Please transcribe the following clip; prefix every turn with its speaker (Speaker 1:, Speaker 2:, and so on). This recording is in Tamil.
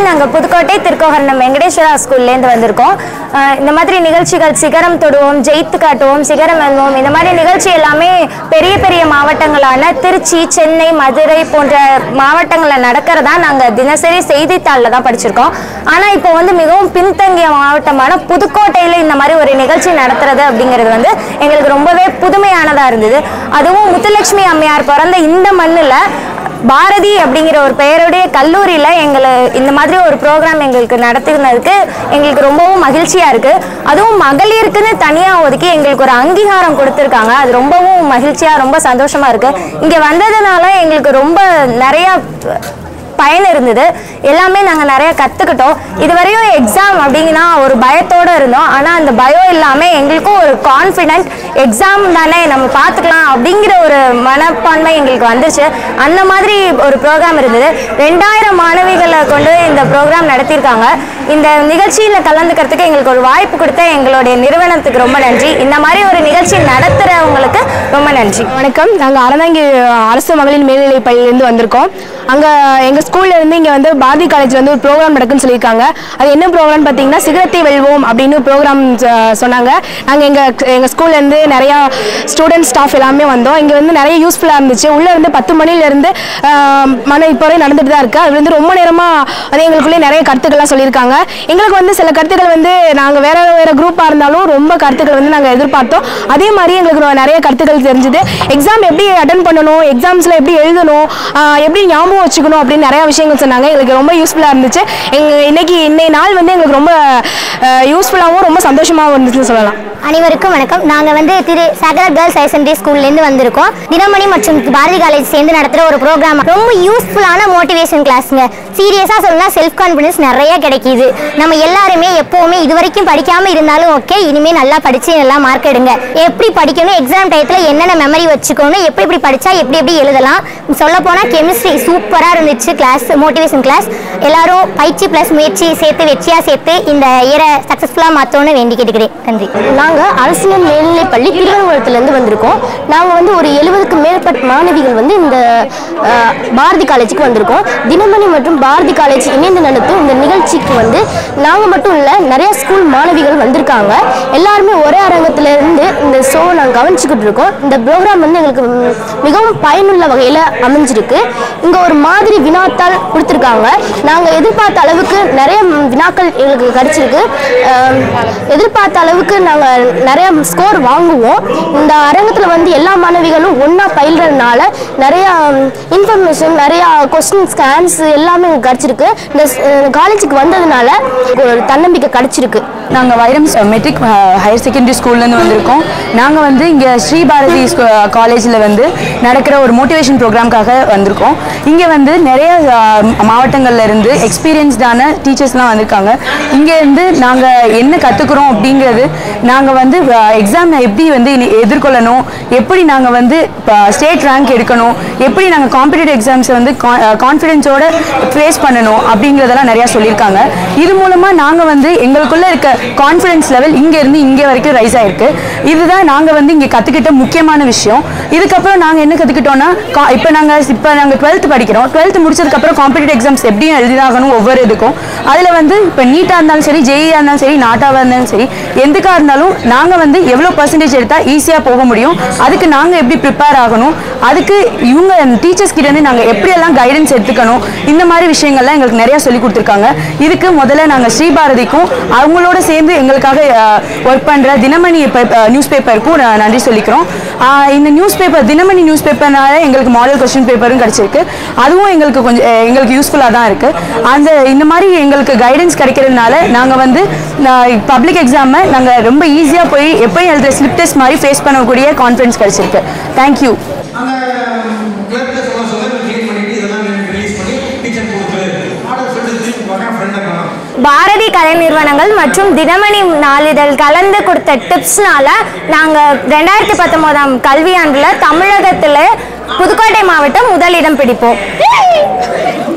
Speaker 1: நாங்கள் புதுக்கோட்டை திருக்கோகரணம் வெங்கடேஸ்வரா ஸ்கூல்லேருந்து வந்திருக்கோம் அஹ் இந்த மாதிரி நிகழ்ச்சிகள் சிகரம் தொடுவோம் ஜெயித்து காட்டுவோம் சிகரம் வெல்வோம் இந்த மாதிரி நிகழ்ச்சி எல்லாமே பெரிய பெரிய மாவட்டங்களான திருச்சி சென்னை மதுரை போன்ற மாவட்டங்களில் நடக்கிறதா நாங்கள் தினசரி செய்தித்தாளில் தான் படிச்சிருக்கோம் ஆனால் இப்போ வந்து மிகவும் பின்தங்கிய மாவட்டமான புதுக்கோட்டையில் இந்த மாதிரி ஒரு நிகழ்ச்சி நடத்துறது அப்படிங்கிறது வந்து எங்களுக்கு ரொம்பவே புதுமையானதாக இருந்தது அதுவும் முத்துலட்சுமி அம்மையார் பிறந்த இந்த மண்ணில் பாரதி அப்படிங்கிற ஒரு பெயருடைய கல்லூரியில் எங்களை இந்த மாதிரி ஒரு ப்ரோக்ராம் எங்களுக்கு நடத்துனதுக்கு எங்களுக்கு ரொம்பவும் மகிழ்ச்சியாக இருக்குது அதுவும் மகளிருக்குன்னு தனியாக ஒதுக்கி எங்களுக்கு ஒரு அங்கீகாரம் கொடுத்துருக்காங்க அது ரொம்பவும் மகிழ்ச்சியாக ரொம்ப சந்தோஷமாக இருக்குது இங்கே வந்ததுனால எங்களுக்கு ரொம்ப நிறையா பயன் இருந்தது எல்லாமே நாங்கள் நிறைய கற்றுக்கிட்டோம் இதுவரையும் எக்ஸாம் அப்படிங்கன்னா ஒரு பயத்தோடு இருந்தோம் ஆனால் அந்த பயம் இல்லாமல் எங்களுக்கும் ஒரு கான்ஃபிடென்ட் எக்ஸாம் தானே நம்ம பார்த்துக்கலாம் அப்படிங்கிற ஒரு மனப்பான்மை எங்களுக்கு வந்துருச்சு அந்த மாதிரி ஒரு ப்ரோக்ராம் இருந்தது ரெண்டாயிரம் மாணவிகளை கொண்டு இந்த ப்ரோக்ராம் நடத்தியிருக்காங்க இந்த நிகழ்ச்சியில் கலந்துக்கிறதுக்கு எங்களுக்கு ஒரு வாய்ப்பு கொடுத்த எங்களுடைய நிறுவனத்துக்கு ரொம்ப நன்றி இந்த மாதிரி ஒரு நிகழ்ச்சி நடத்துகிறவங்களுக்கு ரொம்ப நன்றி
Speaker 2: வணக்கம் நாங்கள் அறந்தாங்கி அரசு மகளிர் மேல்நிலைப் பள்ளியிலேருந்து வந்திருக்கோம் அங்கே எங்கள் ஸ்கூல்ல இருந்து இங்கே வந்து பாரதி காலேஜ் வந்து ஒரு ப்ரோக்ராம் நடக்குன்னு சொல்லியிருக்காங்க அது என்ன ப்ரோக்ராம் பார்த்தீங்கன்னா சிகரத்தை வெல்வோம் அப்படின்னு ப்ரோக்ராம் சொன்னாங்க நாங்கள் எங்கள் எங்கள் ஸ்கூல்லேருந்து நிறையா ஸ்டூடெண்ட் ஸ்டாஃப் எல்லாமே வந்தோம் இங்கே வந்து நிறைய யூஸ்ஃபுல்லாக இருந்துச்சு உள்ளே இருந்து பத்து மணிலேருந்து மன இப்போ வரை நடந்துட்டு தான் இருக்குது அது வந்து ரொம்ப நேரமாக அது எங்களுக்குள்ளே நிறைய கருத்துக்கள்லாம் சொல்லியிருக்காங்க எங்களுக்கு வந்து சில கருத்துக்கள் வந்து நாங்கள் வேற வேறு குரூப்பாக இருந்தாலும் ரொம்ப கருத்துக்கள் வந்து நாங்கள் எதிர்பார்த்தோம் அதே மாதிரி எங்களுக்கு ரொ- நிறைய கருத்துக்கள் தெரிஞ்சுது எக்ஸாம் எப்படி அட்டன் பண்ணணும் எக்ஸாம்ஸில் எப்படி எழுதணும் ஆஹ் எப்படி ஞாபகம் வச்சுக்கணும் அப்படின்னு நிறைய விஷயங்கள் சொன்னாங்க எங்களுக்கு ரொம்ப யூஸ்ஃபுல்லாக இருந்துச்சு எங்கள் இன்னைக்கு இன்னைய நாள் வந்து எங்களுக்கு ரொம்ப யூஸ்ஃபுல்லாகவும் ரொம்ப சந்தோஷமாகவும் இருந்துச்சுன்னு சொல்லலாம்
Speaker 3: அனைவருக்கும் வணக்கம் நாங்கள் வந்து திரு சகர கேர்ள்ஸ் ஹையர் செகண்டரி ஸ்கூல்லேருந்து வந்திருக்கோம் தினமணி மற்றும் பாரதி காலேஜ் சேர்ந்து நடத்துகிற ஒரு ப்ரோக்ராம் ரொம்ப யூஸ்ஃபுல்லான மோட்டிவேஷன் கிளாஸுங்க சீரியஸாக சொல்லணும்னா செல்ஃப் கான்ஃபிடன்ஸ் நிறைய கிடைக்கிது நம்ம எல்லாருமே எப்போவுமே இது வரைக்கும் படிக்காமல் இருந்தாலும் ஓகே இனிமேல் நல்லா படித்து நல்லா மார்க் எடுங்க எப்படி படிக்கணும் எக்ஸாம் டயத்தில் என்னென்ன மெமரி வச்சுக்கணும் எப்படி எப்படி படித்தா எப்படி எப்படி எழுதலாம் சொல்லப்போனால் கெமிஸ்ட்ரி சூப்பராக இருந்துச்சு கிளாஸ் மோட்டிவேஷன் கிளாஸ் எல்லாரும் பயிற்சி ப்ளஸ் முயற்சி சேர்த்து வெற்றியாக சேர்த்து இந்த இயரை சக்ஸஸ்ஃபுல்லாக மாற்றணும்னு வேண்டி கேட்டுக்கிறேன் நன்றி
Speaker 4: நாங்கள் அரசியல் மேல்நிலைப் பள்ளி திருவனந்தபுரத்துலேருந்து வந்திருக்கோம் நாங்கள் வந்து ஒரு எழுபதுக்கு மேற்பட்ட மாணவிகள் வந்து இந்த அஹ், பாரதி காலேஜுக்கு வந்திருக்கோம் தினமணி மற்றும் பாரதி காலேஜ் இணைந்து நடத்தும் இந்த நிகழ்ச்சிக்கு வந்து நாங்கள் மட்டும் இல்லை நிறைய ஸ்கூல் மாணவிகள் வந்திருக்காங்க எல்லாருமே ஒரே அரங்கத்துல இருந்து இந்த ஷோ நாங்கள் கவனிச்சுக்கிட்டு இருக்கோம் இந்த ப்ரோக்ராம் வந்து எங்களுக்கு ம், மிகவும் பயனுள்ள வகையில் அமைஞ்சிருக்கு இங்கே ஒரு மாதிரி வினாத்தாள் கொடுத்துருக்காங்க நாங்கள் எதிர்பார்த்த அளவுக்கு நிறைய ம், வினாக்கள் எங்களுக்கு கிடைச்சிருக்கு அஹ், எதிர்பார்த்த அளவுக்கு நாங்கள் நிறைய ஸ்கோர் வாங்குவோம் இந்த அரங்கத்தில் வந்து எல்லா மாணவிகளும் ஒன்றா பயில்றதுனால நிறைய இன்ஃபர்மேஷன் நிறையா கொஸ்டின்ஸ்க்கு ஆன்சர் எல்லாமே எங்களுக்கு கிடச்சிருக்கு இந்த காலேஜுக்கு வந்ததுனால ஒரு தன்னம்பிக்கை கிடச்சிருக்கு
Speaker 5: நாங்கள் வைரம் மெட்ரிக் ஹையர் செகண்டரி ஸ்கூல்லேருந்து வந்திருக்கோம் நாங்கள் வந்து இங்கே ஸ்ரீ பாரதி காலேஜில் வந்து நடக்கிற ஒரு மோட்டிவேஷன் ப்ரோக்ராம்காக வந்திருக்கோம் இங்கே வந்து நிறைய அஹ், மாவட்டங்கள்ல இருந்து எக்ஸ்பீரியன்ஸ்டான டீச்சர்ஸ்லாம் வந்திருக்காங்க இங்கே இருந்து நாங்கள் என்ன கற்றுக்குறோம் அப்படிங்கிறது நாங்கள் வந்து எக்ஸாம் எப்படி வந்து இனி எதிர்கொள்ளணும் எப்படி நாங்கள் வந்து ஸ்டேட் ரேங்க் எடுக்கணும் எப்படி நாங்கள் காம்படிட்டிவ் எக்ஸாம்ஸை வந்து கான்ஃபிடென்ஸோட ஃபேஸ் பண்ணணும் அப்படிங்கிறதெல்லாம் நிறையா சொல்லியிருக்காங்க இது மூலமாக நாங்கள் வந்து எங்களுக்குள்ளே இருக்க கான்ஃபிடன்ஸ் லெவல் இங்கேருந்து இங்கே வரைக்கும் ரைஸ் ஆயிருக்கு இதுதான் நாங்கள் வந்து இங்கே கற்றுக்கிட்ட முக்கியமான விஷயம் இதுக்கப்புறம் நாங்கள் என்ன கற்றுக்கிட்டோம்னா இப்போ நாங்கள் இப்போ நாங்கள் டுவெல்த் படிக்கிறோம் டுவெல்த் முடிச்சதுக்கப்புறம் காம்படிட்டிவ் எக்ஸாம்ஸ் எப்படியும் எழுதிதாகணும் ஒவ்வொரு இதுக்கும் அதில் வந்து இப்போ நீட்டாக இருந்தாலும் சரி ஜெயியாக இருந்தாலும் சரி நாட்டாவாக இருந்தாலும் சரி எதுக்காக இருந்தாலும் நாங்கள் வந்து எவ்வளோ பர்சன்டேஜ் எடுத்தால் ஈஸியாக போக முடியும் அதுக்கு நாங்கள் எப்படி ப்ரிப்பேர் ஆகணும் அதுக்கு இவங்க டீச்சர்ஸ் கிட்ட இருந்து நாங்கள் எப்படியெல்லாம் கைடன்ஸ் எடுத்துக்கணும் இந்த மாதிரி விஷயங்கள்லாம் எங்களுக்கு நிறையா சொல்லி கொடுத்துருக்காங்க இதுக்கு முதல்ல நாங்கள் ஸ்ரீபாரதிக்கும் அவங்களோட சேர்ந்து எங்களுக்காக ஒர்க் பண்ணுற தினமணி நியூஸ் பேப்பருக்கும் நன்றி சொல்லிக்கிறோம் ஆஹ் இந்த நியூஸ் பேப்பர் தினமணி நியூஸ் பேப்பர்னால எங்களுக்கு மாடல் கொஸ்டின் பேப்பரும் கிடச்சிருக்கு அதுவும் எங்களுக்கு கொஞ்சம் அஹ், எங்களுக்கு யூஸ்ஃபுல்லாக தான் இருக்குது அந்த இந்த மாதிரி எங்களுக்கு கைடன்ஸ் கிடைக்கிறதுனால நாங்கள் வந்து பப்ளிக் எக்ஸாமை நாங்கள் ரொம்ப ஈஸியாக போய் எப்பயும் எழுதுகிற ஸ்லிப் டெஸ்ட் மாதிரி ஃபேஸ் பண்ணக்கூடிய கான்ஃபிடன்ஸ் கிடச்சிருக்கு தேங்க்யூ
Speaker 6: அந்த கிளப்ல சொல்ல சொல்ல க்ளீன் பண்ணிட்டு இதெல்லாம் ரிலீஸ் பண்ணி டீச்சர் கொடுத்து ஆர்டர் சொல்லிட்டு திருப்பி பார்க்க ஃப்ரெண்டை காணும்
Speaker 1: பாரதி கலை நிறுவனங்கள் மற்றும் தினமணி நாளிதழ் கலந்து கொடுத்த டிப்ஸ்னால நாங்கள் ரெண்டாயிரத்தி பத்தொம்போதாம் கல்வியாண்டில் தமிழகத்தில் புதுக்கோட்டை மாவட்டம் முதலிடம் பிடிப்போம்